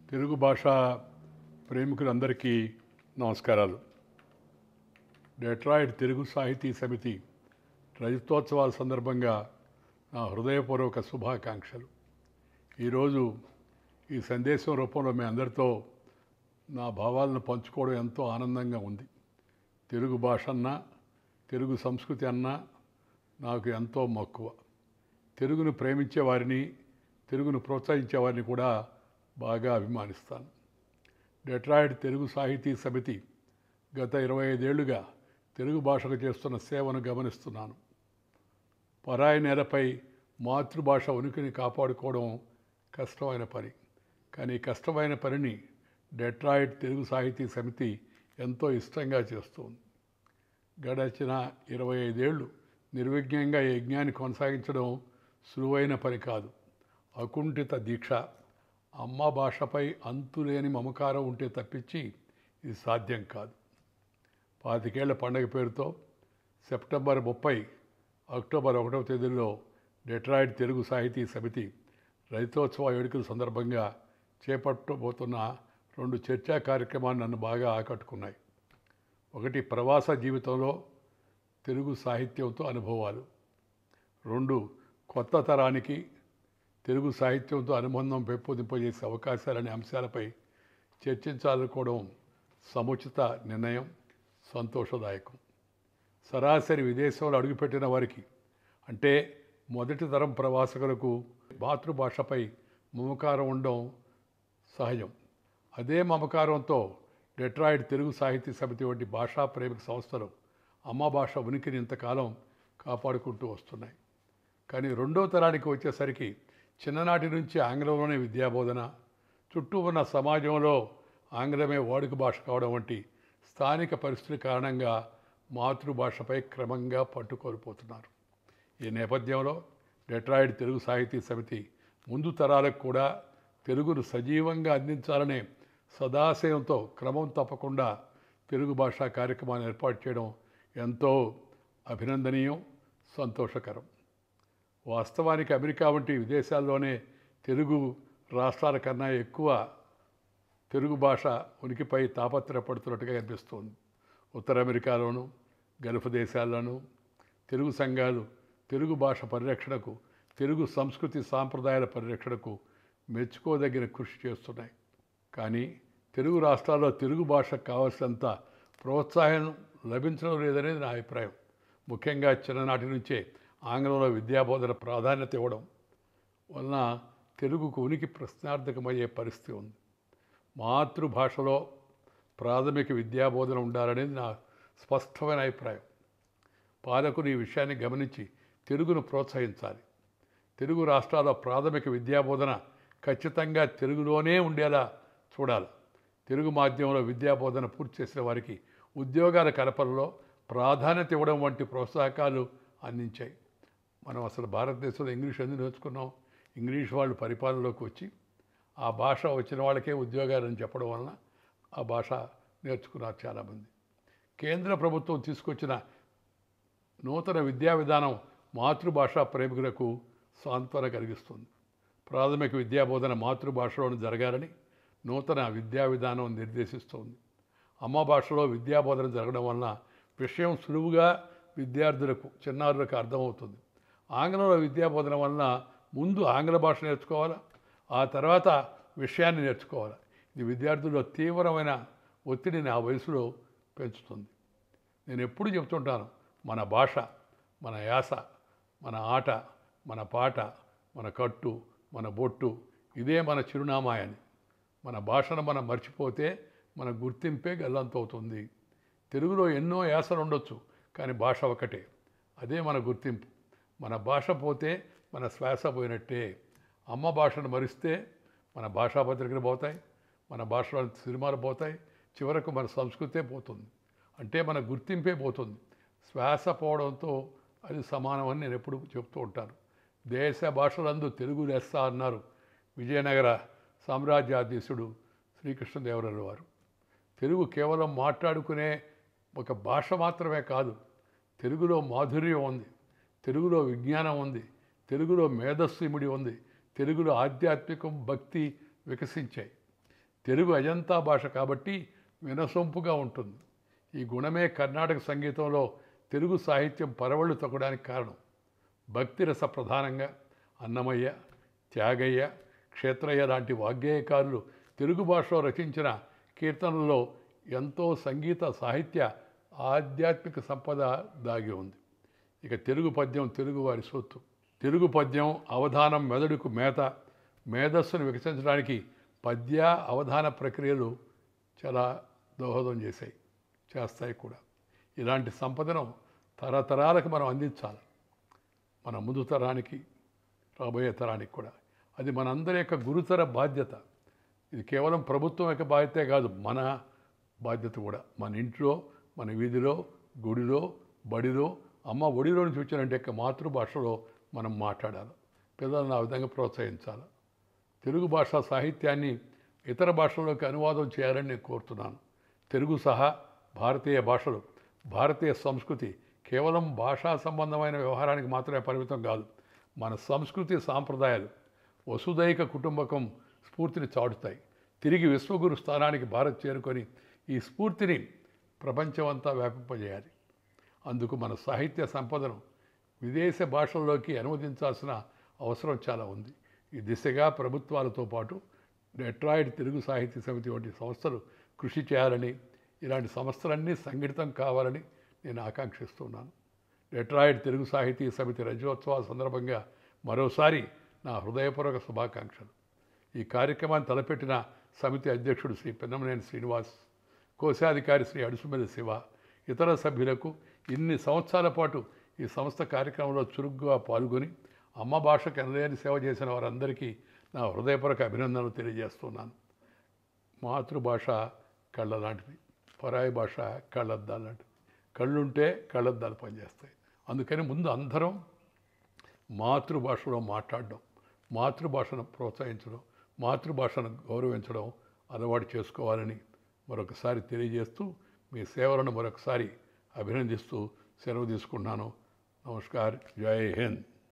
తెలుగు భాష ప్రేమికులందరికీ నమస్కారాలు డెట్రాయిడ్ తెలుగు సాహితీ సమితి రజతోత్సవాల సందర్భంగా నా హృదయపూర్వక శుభాకాంక్షలు ఈరోజు ఈ సందేశం రూపంలో మీ అందరితో నా భావాలను పంచుకోవడం ఎంతో ఆనందంగా ఉంది తెలుగు భాష అన్నా తెలుగు సంస్కృతి అన్నా నాకు ఎంతో మక్కువ తెలుగును ప్రేమించే వారిని తెలుగును ప్రోత్సహించే వారిని కూడా బాగా అభిమానిస్తాను డెట్రాయిడ్ తెలుగు సాహితీ సమితి గత ఇరవై ఐదేళ్లుగా తెలుగు భాషకు చేస్తున్న సేవను గమనిస్తున్నాను పరాయి నేలపై మాతృభాష ఉనికిని కాపాడుకోవడం కష్టమైన పని కానీ ఈ కష్టమైన పనిని డెట్రాయిడ్ తెలుగు సాహితీ సమితి ఎంతో ఇష్టంగా చేస్తుంది గడచిన ఇరవై ఐదేళ్లు నిర్విఘ్నంగా ఈ యజ్ఞాన్ని కొనసాగించడం సులువైన పని కాదు అకుంఠిత దీక్ష అమ్మ భాషపై అంతులేని మమకారం ఉంటే తప్పించి ఇది సాధ్యం కాదు పాతికేళ్ల పండగ పేరుతో సెప్టెంబర్ ముప్పై అక్టోబర్ ఒకటవ తేదీల్లో డెట్రాయిడ్ తెలుగు సాహితీ సమితి రజతోత్సవ వేడుకల సందర్భంగా చేపట్టబోతున్న రెండు చర్చా కార్యక్రమాలు నన్ను బాగా ఆకట్టుకున్నాయి ఒకటి ప్రవాస జీవితంలో తెలుగు సాహిత్యంతో అనుభవాలు రెండు కొత్త తరానికి తెలుగు సాహిత్యంతో అనుబంధం పెంపొందింపజేసే అవకాశాలనే అంశాలపై చర్చించాలనుకోవడం సముచిత నిర్ణయం సంతోషదాయకం సరాసరి విదేశంలో అడుగుపెట్టిన వారికి అంటే మొదటి తరం ప్రవాసకులకు మాతృభాషపై మమకారం ఉండడం సహజం అదే మమకారంతో డెట్రాయిడ్ తెలుగు సాహితీ సమితి వంటి భాషా ప్రేమిక సంస్థలు అమ్మ భాష ఉనికిని ఇంతకాలం కాపాడుకుంటూ వస్తున్నాయి కానీ రెండో తరానికి వచ్చేసరికి చిన్ననాటి నుంచి ఆంగ్లంలోనే విద్యాబోధన చుట్టూ ఉన్న సమాజంలో ఆంగ్లమే వాడుక భాష కావడం వంటి స్థానిక పరిస్థితుల కారణంగా మాతృభాషపై క్రమంగా పట్టు కోల్పోతున్నారు ఈ నేపథ్యంలో డెట్రాయిడ్ తెలుగు సాహితీ సమితి ముందు తరాలకు కూడా తెలుగును సజీవంగా అందించాలనే సదాశయంతో క్రమం తప్పకుండా తెలుగు భాషా కార్యక్రమాన్ని ఏర్పాటు చేయడం ఎంతో అభినందనీయం సంతోషకరం వాస్తవానికి అమెరికా వంటి విదేశాల్లోనే తెలుగు రాష్ట్రాల కన్నా ఎక్కువ తెలుగు భాష ఉనికిపై తాపత్రపడుతున్నట్టుగా కనిపిస్తోంది ఉత్తర అమెరికాలోను గల్ఫ్ దేశాల్లోనూ తెలుగు సంఘాలు తెలుగు భాష పరిరక్షణకు తెలుగు సంస్కృతి సాంప్రదాయాల పరిరక్షణకు మెచ్చుకోదగిన కృషి చేస్తున్నాయి కానీ తెలుగు రాష్ట్రాల్లో తెలుగు భాషకు కావలసినంత ప్రోత్సాహం లభించడం లేదనేది నా అభిప్రాయం ముఖ్యంగా చిన్ననాటి నుంచే ఆంగ్లంలో విద్యాబోధన ప్రాధాన్యత ఇవ్వడం వలన తెలుగుకు ఉనికి ప్రశ్నార్థకమయ్యే పరిస్థితి ఉంది మాతృభాషలో ప్రాథమిక విద్యాబోధన ఉండాలనేది నా స్పష్టమైన అభిప్రాయం పాలకులు ఈ విషయాన్ని గమనించి తెలుగును ప్రోత్సహించాలి తెలుగు రాష్ట్రాల్లో ప్రాథమిక విద్యాబోధన ఖచ్చితంగా తెలుగులోనే ఉండేలా చూడాలి తెలుగు మాధ్యమంలో విద్యాబోధన పూర్తి చేసిన వారికి ఉద్యోగాల కల్పనలో ప్రాధాన్యత ఇవ్వడం వంటి ప్రోత్సాహకాలు అందించాయి మనం అసలు భారతదేశంలో ఇంగ్లీష్ ఎందుకు నేర్చుకున్నాం ఇంగ్లీష్ వాళ్ళు పరిపాలనలోకి వచ్చి ఆ భాష వచ్చిన వాళ్ళకే ఉద్యోగాలని చెప్పడం వలన ఆ భాష నేర్చుకున్నారు చాలామంది కేంద్ర ప్రభుత్వం తీసుకొచ్చిన నూతన విద్యా విధానం మాతృభాష ప్రేమికులకు సాంత్వన కలిగిస్తుంది ప్రాథమిక విద్యాబోధన మాతృభాషలోనే జరగాలని నూతన విద్యా విధానం నిర్దేశిస్తోంది అమ్మ భాషలో విద్యాబోధన జరగడం వలన విషయం సులువుగా విద్యార్థులకు చిన్నారులకు అర్థమవుతుంది ఆంగ్లంలో విద్యాబోధన వలన ముందు ఆంగ్ల భాష నేర్చుకోవాలా ఆ తర్వాత విషయాన్ని నేర్చుకోవాలి ఇది విద్యార్థుల్లో తీవ్రమైన ఒత్తిడిని ఆ వయసులో పెంచుతుంది నేను ఎప్పుడు చెప్తుంటాను మన భాష మన యాస మన ఆట మన పాట మన కట్టు మన బొట్టు ఇదే మన చిరునామా అని మన భాషను మనం మర్చిపోతే మన గుర్తింపే గల్లంతవుతుంది తెలుగులో ఎన్నో యాసలు ఉండొచ్చు కానీ భాష ఒకటే అదే మన గుర్తింపు మన భాష పోతే మన శ్వాస పోయినట్టే అమ్మ భాషను మరిస్తే మన భాషా పత్రికలు పోతాయి మన భాషలో సినిమాలు పోతాయి చివరకు మన సంస్కృతే పోతుంది అంటే మన గుర్తింపే పోతుంది శ్వాస పోవడంతో అది సమానమని నేను ఎప్పుడు చెప్తూ ఉంటాను దేశ భాషలందు తెలుగు లెస్స అన్నారు విజయనగర సామ్రాజ్యాధీశుడు శ్రీకృష్ణదేవరాయలు వారు తెలుగు కేవలం మాట్లాడుకునే ఒక భాష మాత్రమే కాదు తెలుగులో మాధుర్యం ఉంది తెలుగులో విజ్ఞానం ఉంది తెలుగులో మేధస్సు ఇమిడి ఉంది తెలుగులో ఆధ్యాత్మికం భక్తి వికసించాయి తెలుగు అజంతా భాష కాబట్టి వినసొంపుగా ఉంటుంది ఈ గుణమే కర్ణాటక సంగీతంలో తెలుగు సాహిత్యం పరవళ్ళు తొక్కడానికి కారణం భక్తిరస ప్రధానంగా అన్నమయ్య త్యాగయ్య క్షేత్రయ్య లాంటి వాగ్గేయకారులు తెలుగు భాషలో రచించిన కీర్తనల్లో ఎంతో సంగీత సాహిత్య ఆధ్యాత్మిక సంపద దాగి ఉంది ఇక తెలుగు పద్యం తెలుగు వారి సొత్తు తెలుగు పద్యం అవధానం మెదడుకు మేత మేధస్సును వికసించడానికి పద్య అవధాన ప్రక్రియలు చాలా దోహదం చేశాయి చేస్తాయి కూడా ఇలాంటి సంపదను తరతరాలకు మనం అందించాలి మన ముందు తరానికి రాబోయే తరానికి కూడా అది మనందరి యొక్క గురుతర బాధ్యత ఇది కేవలం ప్రభుత్వం యొక్క బాధ్యతే కాదు మన బాధ్యత కూడా మన ఇంట్లో మన వీధిలో గుడిలో బడిలో అమ్మ ఒడిలో నుంచి వచ్చినట్టు యొక్క మాతృభాషలో మనం మాట్లాడాలి పిల్లలను ఆ విధంగా ప్రోత్సహించాలి తెలుగు భాషా సాహిత్యాన్ని ఇతర భాషల్లోకి అనువాదం చేయాలని నేను కోరుతున్నాను తెలుగు సహా భారతీయ భాషలు భారతీయ సంస్కృతి కేవలం భాషా సంబంధమైన వ్యవహారానికి మాత్రమే పరిమితం కాదు మన సంస్కృతి సాంప్రదాయాలు వసుదైక కుటుంబకం స్ఫూర్తిని చాటుతాయి తిరిగి విశ్వగురు స్థానానికి భారత్ చేరుకొని ఈ స్ఫూర్తిని ప్రపంచమంతా వ్యాపింపజేయాలి అందుకు మన సాహిత్య సంపదను విదేశ భాషల్లోకి అనువదించాల్సిన అవసరం చాలా ఉంది ఈ దిశగా ప్రభుత్వాలతో పాటు డెట్రాయిడ్ తెలుగు సాహిత్య సమితి వంటి సంస్థలు కృషి చేయాలని ఇలాంటి సంస్థలన్నీ సంఘటితం కావాలని నేను ఆకాంక్షిస్తున్నాను డెట్రాయిడ్ తెలుగు సాహితీ సమితి రజోత్సవాల సందర్భంగా మరోసారి నా హృదయపూర్వక శుభాకాంక్షలు ఈ కార్యక్రమాన్ని తలపెట్టిన సమితి అధ్యక్షుడు శ్రీ పెన్నమనేని శ్రీనివాస్ కోశాధికారి శ్రీ అడుసుమల్లి శివ ఇతర సభ్యులకు ఇన్ని సంవత్సరాల పాటు ఈ సంస్థ కార్యక్రమంలో చురుగ్గా పాల్గొని అమ్మ భాషకు ఎనలేని సేవ చేసిన వారందరికీ నా హృదయపూర్వక అభినందనలు తెలియజేస్తున్నాను మాతృభాష కళ్ళ లాంటిది పరాయి భాష కళ్ళద్దాలు లాంటిది కళ్ళుంటే కళ్ళద్దాలు పనిచేస్తాయి అందుకని ముందు అందరం మాతృభాషలో మాట్లాడడం మాతృభాషను ప్రోత్సహించడం మాతృభాషను గౌరవించడం అలవాటు చేసుకోవాలని మరొకసారి తెలియజేస్తూ మీ సేవలను మరొకసారి అభినందిస్తూ సెలవు తీసుకుంటున్నాను నమస్కార్ జై హింద్